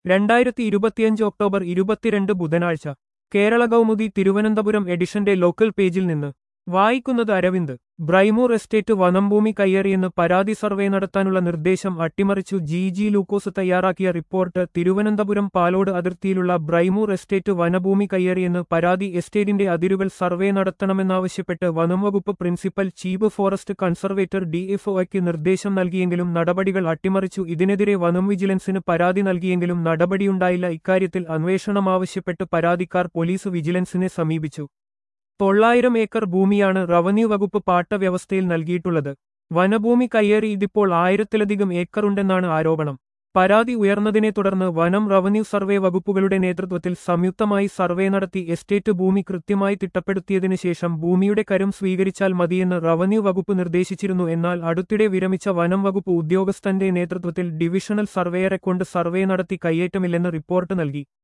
രണ്ടായിരത്തി ഇരുപത്തിയഞ്ച് ഒക്ടോബർ ഇരുപത്തിരണ്ട് ബുധനാഴ്ച കേരള കൗമുദി തിരുവനന്തപുരം എഡിഷന്റെ ലോക്കൽ പേജിൽ നിന്ന് വായിക്കുന്നത് അരവിന്ദ് ബ്രൈമൂർ എസ്റ്റേറ്റ് വനംഭൂമി കയ്യേറിയെന്ന് പരാതി സർവേ നടത്താനുള്ള നിർദ്ദേശം അട്ടിമറിച്ചു ജി ജി ലൂക്കോസ് തയ്യാറാക്കിയ റിപ്പോർട്ട് തിരുവനന്തപുരം പാലോട് അതിർത്തിയിലുള്ള ബ്രൈമൂർ എസ്റ്റേറ്റ് വനഭൂമി കയ്യേറിയെന്ന് പരാതി എസ്റ്റേറ്റിന്റെ അതിരുകൾ സർവേ നടത്തണമെന്നാവശ്യപ്പെട്ട് വനംവകുപ്പ് പ്രിൻസിപ്പൽ ചീഫ് ഫോറസ്റ്റ് കൺസർവേറ്റർ ഡിഎഫ്ഒയ്ക്ക് നിർദ്ദേശം നൽകിയെങ്കിലും നടപടികൾ അട്ടിമറിച്ചു ഇതിനെതിരെ വനം വിജിലൻസിന് പരാതി നൽകിയെങ്കിലും നടപടിയുണ്ടായില്ല ഇക്കാര്യത്തിൽ അന്വേഷണം ആവശ്യപ്പെട്ട് പരാതിക്കാർ പോലീസ് വിജിലൻസിനെ സമീപിച്ചു തൊള്ളായിരം ഏക്കർ ഭൂമിയാണ് റവന്യൂ വകുപ്പ് പാട്ടവ്യവസ്ഥയിൽ നൽകിയിട്ടുള്ളത് വനഭൂമി കയ്യേറി ഇതിപ്പോൾ ആയിരത്തിലധികം ഏക്കറുണ്ടെന്നാണ് ആരോപണം പരാതി ഉയർന്നതിനെ തുടർന്ന് വനം റവന്യൂ സർവേ വകുപ്പുകളുടെ നേതൃത്വത്തിൽ സംയുക്തമായി സർവേ നടത്തി എസ്റ്റേറ്റ് ഭൂമി കൃത്യമായി തിട്ടപ്പെടുത്തിയതിനു ശേഷം ഭൂമിയുടെ കരം സ്വീകരിച്ചാൽ മതിയെന്ന് റവന്യൂ വകുപ്പ് നിർദ്ദേശിച്ചിരുന്നു എന്നാൽ അടുത്തിടെ വിരമിച്ച വനം വകുപ്പ് ഉദ്യോഗസ്ഥന്റെ നേതൃത്വത്തിൽ ഡിവിഷണൽ സർവേയറെക്കൊണ്ട് സർവേ നടത്തി കയ്യേറ്റമില്ലെന്ന് റിപ്പോർട്ട് നൽകി